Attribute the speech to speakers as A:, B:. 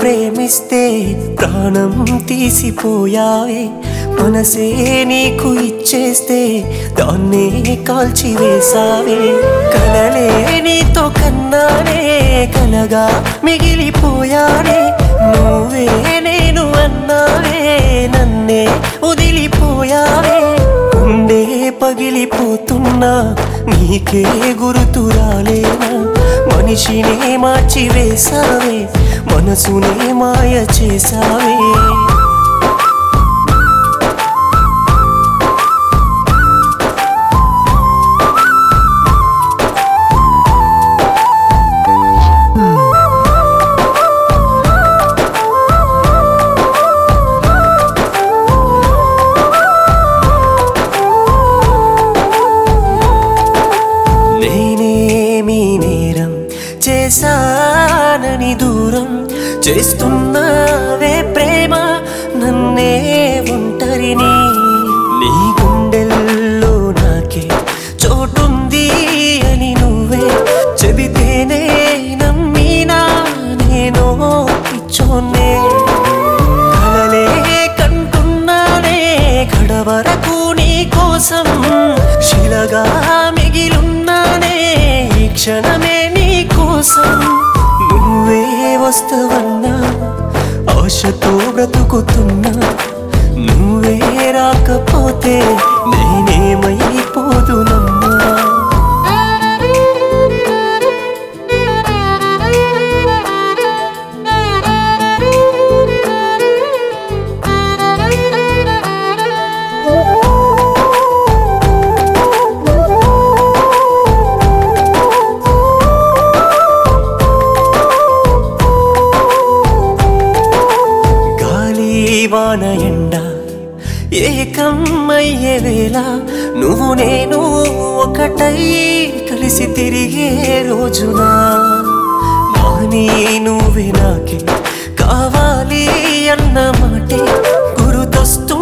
A: ప్రేమిస్తే ప్రాణం తీసిపోయావే మనసే నీకు ఇచ్చేస్తే దాన్నే కాల్చి వేసావే కలలే నీతో కన్నానే కలగా మిగిలిపోయానే నువ్వే నేను అన్నావే నన్నే వదిలిపోయావే గుండె పగిలిపోతున్నా నీకే గుర్తు రాలేనా మనిషినే మార్చి వేసావే మనసునే మాయ చేసావే నేనేమి నేరం చేశానని దూరం చేస్తున్నావే ప్రేమ నన్నే ఒంటరిని నీ గుండెల్లో నాకే చోటుంది అని నువ్వే చెబితేనే నమ్మినా నేను పిచ్చోన్నే కలలే కంటున్నానే కడవరకు నీ కోసం శిలగా మిగిలున్నానే ఈ క్షణమే నీ కోసం నువ్వే వస్తవన్నా ఆశతో బ్రతుకుతున్నా నువ్వే రాకపోతే నేనేమైపోదునమ్మా గాలి వాన ఎండ ఏకమయ్యే వేళ నువ్వు నేను ఒకటై కలిసి తిరిగే రోజున నాని నువ్వే నాకే కావాలి అన్న మాటే గురుతొస్తూ